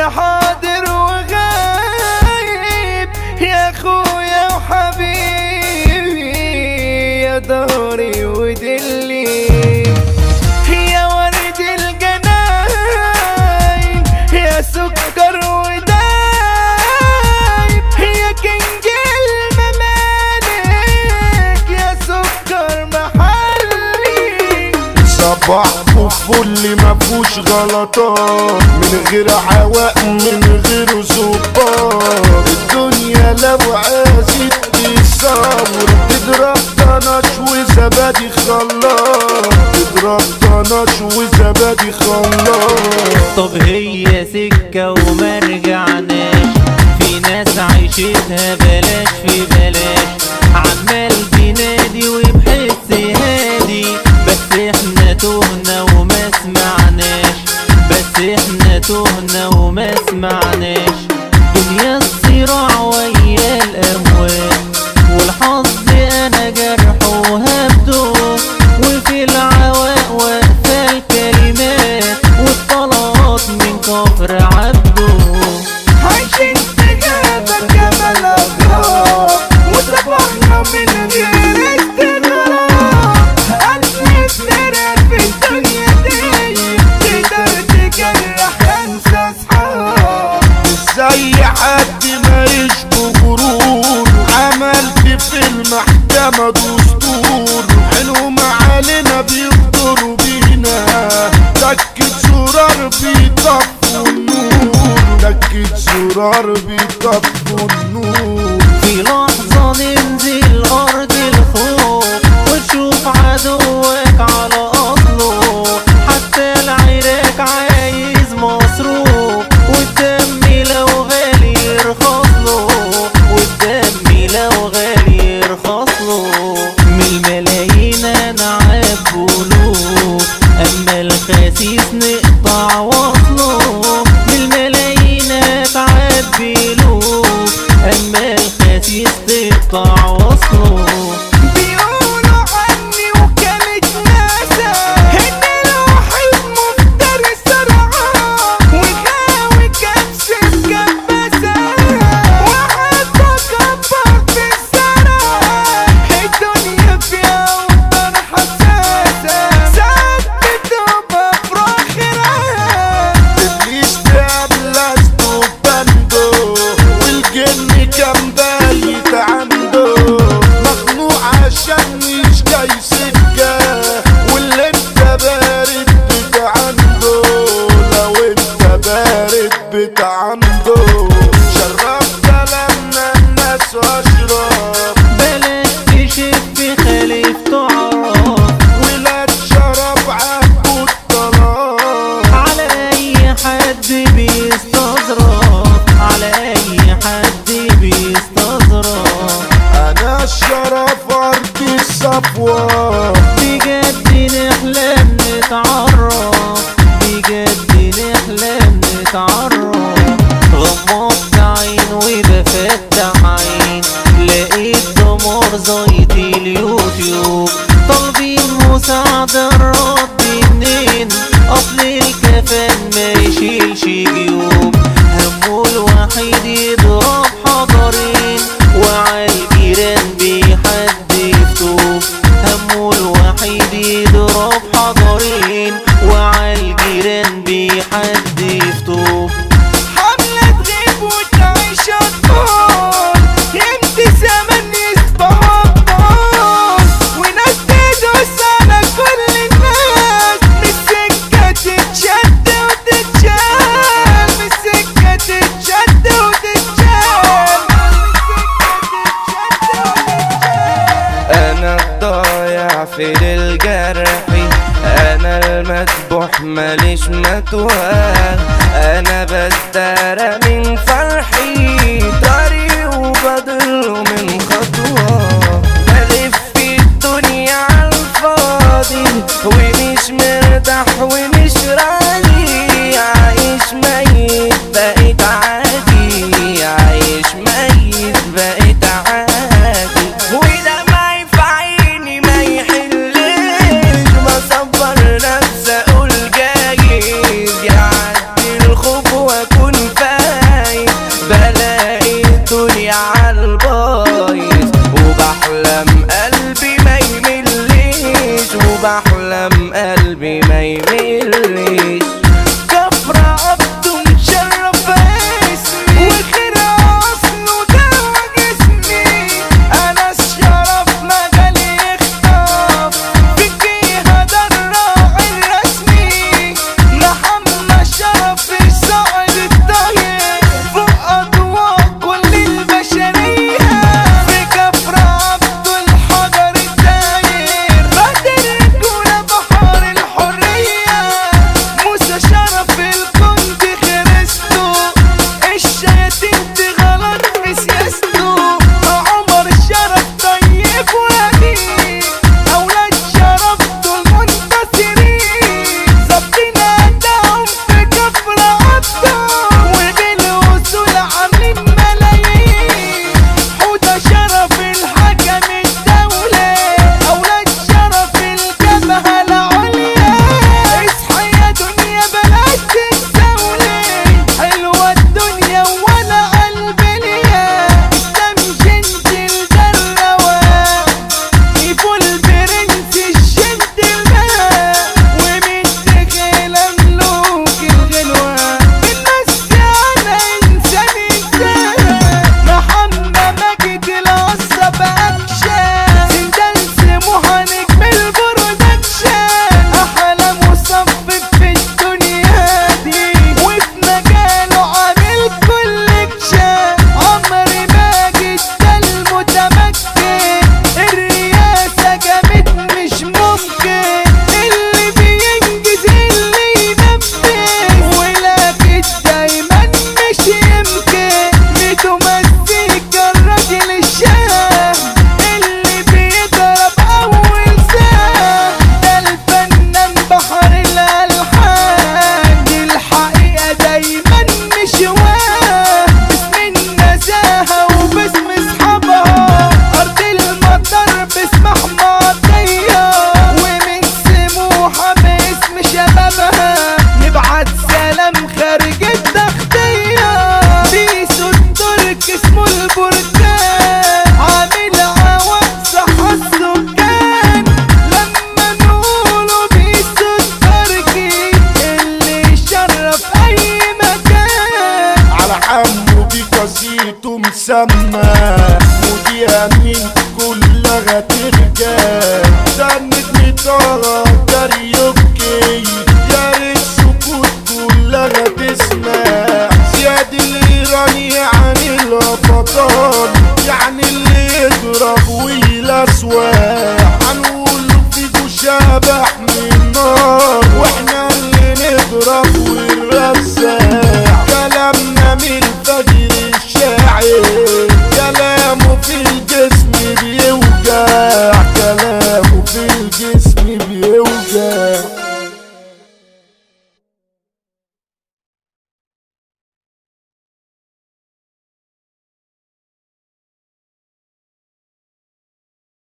يا حاضر وغايب يا اخويا وحبيبي يا ظهري ودلي يا ورد الجناين يا سكر ودايب يا كنج الممالك يا سكر محلي صباحكوا فل مفهوش غلطات من غير عواق من غير ظباط الدنيا لو عازت تصور تضرب طناش وزبادي خلاط تضرب طناش وزبادي خلاط طب هي سكة وما رجعناش في ناس عيشتها بلاش في بلاش عمال بينادي وبحس هادي بس احنا تهنا وما سمعناش بس احنا تهنا وما سمعناش دنيا الصراع ويا الاموال والحظ انا جرح وهبده وفي العواق واقفه الكلمات والطلقات من كفر عبده عايشين تجابة جبل أغراب وصبحنا من غير استغراب قلبي اتدرب في الدنيا دي تقدر تجرح انسى اصحاب زي حد ما يشبه غرور عملت في المحكمة دستور حلوم علينا بيقدروا بينا دكة زرار بيطفوا النور دكة زرار بيطفوا النور في لحظة ننزل أرض الخوف وتشوف عدوك على أصله حتى العراك عايز مصروف والدم لو غالي يرخص له والدم لو غالي يرخص له من الملايين أنعاب بلوف أما الخسيس نقطع وصله من الملايين أتعب بلوف أما الخسيس تقطع وصله بيقولوا عني وكانت ناسا ان الواحد مفتري سرعان وغاوي كبس الكباسة واحد تكبر في السرعة الدنيا فيها وطن حساسة ساعات بتبقى فراخرة ابليس بلاستو بندو والجن كان بايت عنده مخنوق عشان مش جاي سكه واللي انت بارد بتاع عنده لو انت بارد بتاع عنده شرب كلامنا الناس واشرب بلاش تشف خليف تعرف ولاد شرب عهد الطلاق على أي حد بيستظرف على أي حد بيستظرف انا الشرف ارض الصفوه بجد نحلم نتعرف بجد نحلم نتعرف غمضت عين وبفتح عين لقيت دمار زيط اليوتيوب طالبين مساعدة الرد منين أصل الكفن ما يشيلش جيوب همه الوحيد يضرب حضرين وعالجيران بيحد يفتوب همه الوحيد يضرب حضرين وعالجيران بيحد يفتوب حملة تغيب وتعيش أطفال يمتي زمن يصبح أبطال وناس تدوس على كل الناس من السكة تتشد وتتشال من السكة تتشد وتتشال أنا الضايع في الجرح أنا المذبوح ماليش متواه أنا بزدرى من فرحي طريق وبضل من خطوة بلف في الدنيا عالفاضي ومش مرتاح ومش راضي عايش ميت بقيت عادي عايش ميت بقيت عادي وده ما ينفعني ما يحلش بصبر نفسي اقول جايز يعدي الخوف واكون سما ودي امين كلها ترجع ده النجم طه كاريوكي يا ريت سكوت كلها تسمع زياد الايراني يعني الافضل يعني اللي يضرب ويلسوى